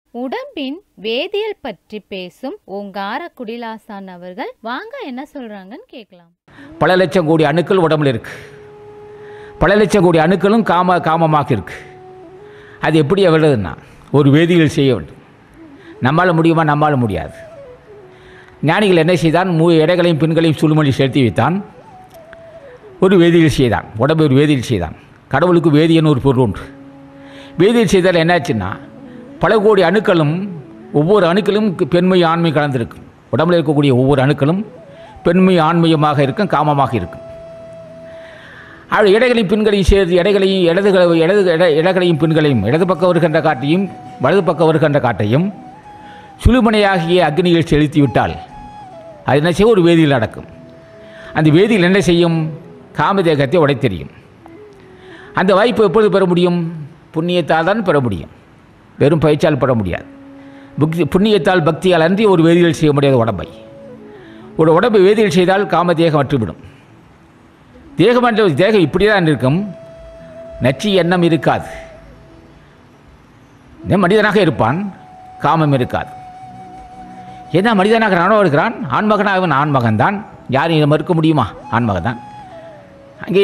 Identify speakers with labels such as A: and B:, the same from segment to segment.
A: உடம்பின் வேதியியல் பற்றி பேசும் ஓங்கார குடிலாசான் அவர்கள் வாங்க என்ன சொல்றாங்கன்னு கேட்கலாம்
B: பல லட்சம் கோடி அணுக்கள் உடம்புல இருக்கு பல லட்சம் கோடி அணுக்களும் காம காமமாக இருக்கு அது எப்படி எவ்வளவுன்னா ஒரு வேதியியல் செய்ய வேண்டும் நம்மால் முடியுமா நம்மால் முடியாது ஞானிகள் என்ன செய்தான் மூ எடைகளையும் பெண்களையும் சுழுமொழி செலுத்தி வைத்தான் ஒரு வேதியியல் செய்தான் உடம்பு ஒரு வேதியியல் செய்தான் கடவுளுக்கு வேதியன்னு ஒரு பொருள் உண்டு வேதியியல் செய்தால் என்னாச்சுன்னா பல கோடி அணுக்களும் ஒவ்வொரு அணுக்களும் பெண்மை ஆண்மை கலந்திருக்கும் உடம்புல இருக்கக்கூடிய ஒவ்வொரு அணுக்களும் பெண்மை ஆண்மையமாக இருக்கும் காமமாக இருக்கும் அவள் இடைகளையும் பெண்களையும் சேர்த்து இடைகளையும் இடது இடது இட இடகளையும் பெண்களையும் இடது பக்கம் வருகின்ற காட்டையும் வலது பக்கம் வருகின்ற காட்டையும் சுழுமனையாகிய அக்னியில் செலுத்தி விட்டால் அது என்ன செய்ய ஒரு வேதியில் நடக்கும் அந்த வேதியில் என்ன செய்யும் காமதேகத்தை உடைத்தெறியும் அந்த வாய்ப்பு எப்பொழுது பெற முடியும் புண்ணியத்தால் தான் பெற முடியும் வெறும் பயிற்சியால் பெற முடியாது புக்தி புண்ணியத்தால் பக்தியால் அன்றி ஒரு வேதியியல் செய்ய முடியாத உடம்பை ஒரு உடம்பை வேதியியல் செய்தால் காமதேகம் அற்றுவிடும் தேகம் என்ற தேகம் இப்படி தான் இருக்கும் நச்சு எண்ணம் இருக்காது இன்னும் மனிதனாக இருப்பான் காமம் இருக்காது ஏன்னா மனிதனாக நானும் இருக்கிறான் ஆண்மகனாக அவன் ஆண்மகன் தான் யாரும் இதை மறுக்க முடியுமா ஆண்மகன் தான் அங்கே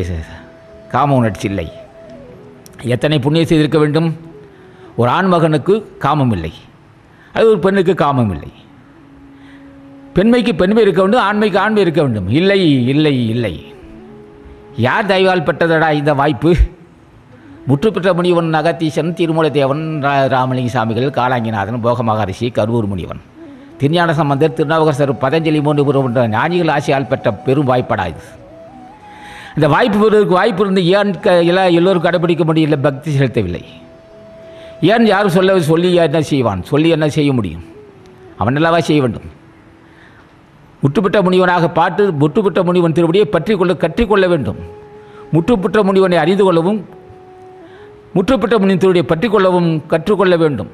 B: காம உணர்ச்சி இல்லை எத்தனை புண்ணியம் செய்திருக்க வேண்டும் ஒரு ஆண்மகனுக்கு காமம் இல்லை அது ஒரு பெண்ணுக்கு காமம் இல்லை பெண்மைக்கு பெண்மை இருக்க வேண்டும் ஆண்மைக்கு ஆண்மை இருக்க வேண்டும் இல்லை இல்லை இல்லை யார் தயவால் பெற்றதடா இந்த வாய்ப்பு முற்று பெற்ற முனிவன் அகத்தீசன் திருமூலதேவன் ரா- ராமலிங்க சாமிகள் காலாங்கிநாதன் போகமகரிஷி கரூர் முனிவன் திருஞான சம்பந்தர் திருநாவுக்கரசர் பதஞ்சலி மூன்று போன்ற ஞானிகள் ஆசையால் பெற்ற பெரும் வாய்ப்படா இது இந்த வாய்ப்பு பெறுவதற்கு வாய்ப்பு இருந்து ஏன் க- எல்லா எல்லோரும் கடைபிடிக்க முடியல பக்தி செலுத்தவில்லை ஏன் யாரும் சொல்ல சொல்லி என்ன செய்வான் சொல்லி என்ன செய்ய முடியும் அவன் நல்லவா செய்ய வேண்டும் முற்றுப்பெற்ற முனிவனாக பாட்டு முற்றுப்பெற்ற முனிவன் திருவடியை பற்றிக்கொள்ள கற்றிக்கொள்ள வேண்டும் முற்றுப்பெற்ற முனிவனை அறிந்து கொள்ளவும் முற்றுப்பெற்ற முனிவன் திருவடியை பற்றிக்கொள்ளவும் கற்றுக்கொள்ள வேண்டும்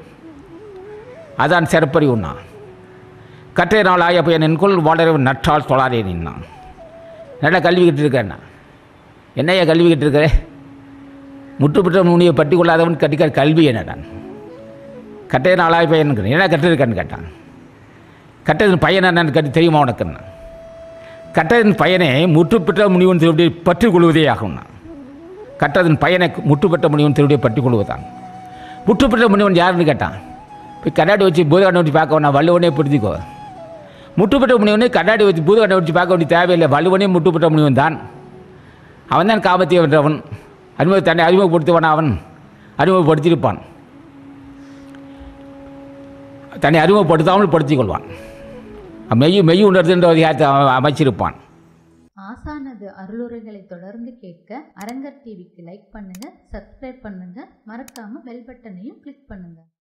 B: அதான் சிறப்பறிவுண்ணா கற்றை நாள் ஆய பையன் என்கொள் வாழறவன் நற்றால் தொழாரே நின்னான் நல்லா கல்வி கற்றிருக்கேன்னா என்னையா கல்வி கற்றிருக்கிற முற்றுப்பெற்ற முனியை பற்றி கொள்ளாதவன் கட்டிக்கிற கல்வி என்னடான் கட்டை நாளாய பையன் என்ன கற்றிருக்கான்னு கேட்டான் கட்டதின் பையன் என்னன்னு கட்டி தெரியுமா உனக்குன்னா கட்டதின் பயனை முற்றுப்பெற்ற முனிவன் திருவடியை பற்றி கொள்வதே ஆகும்னா கட்டதின் பயனை முற்றுப்பெற்ற முனிவன் திருவடியை பற்றி கொள்வதான் முற்றுப்பெற்ற முனிவன் யாருன்னு கேட்டான் போய் கண்ணாடி வச்சு பூதகண்ணை வச்சு பார்க்க வேணாம் வள்ளுவனே புரிஞ்சுக்கோ முற்றுப்பெற்ற முனிவனே கண்ணாடி வச்சு பூதகண்ணை வச்சு பார்க்க வேண்டிய தேவையில்லை வள்ளுவனே முற்றுப்பெற்ற முனிவன் தான் அவன் தான் காமத்தை வென்றவன் அறிமுக தன்னை அறிமுகப்படுத்துவன் அவன் அறிமுகப்படுத்தியிருப்பான் தன்னை அறிமுகப்படுத்தாமல் படுத்திக் கொள்வான் மெய் மெய் உணர்த்துன்ற அதிகாரத்தை அவன் அமைச்சிருப்பான்
A: ஆசானது அருளுரைகளை தொடர்ந்து கேட்க அரங்கர் டிவிக்கு லைக் பண்ணுங்க சப்ஸ்கிரைப் பண்ணுங்க மறக்காம பெல் பட்டனையும் கிளிக் பண்ணுங்க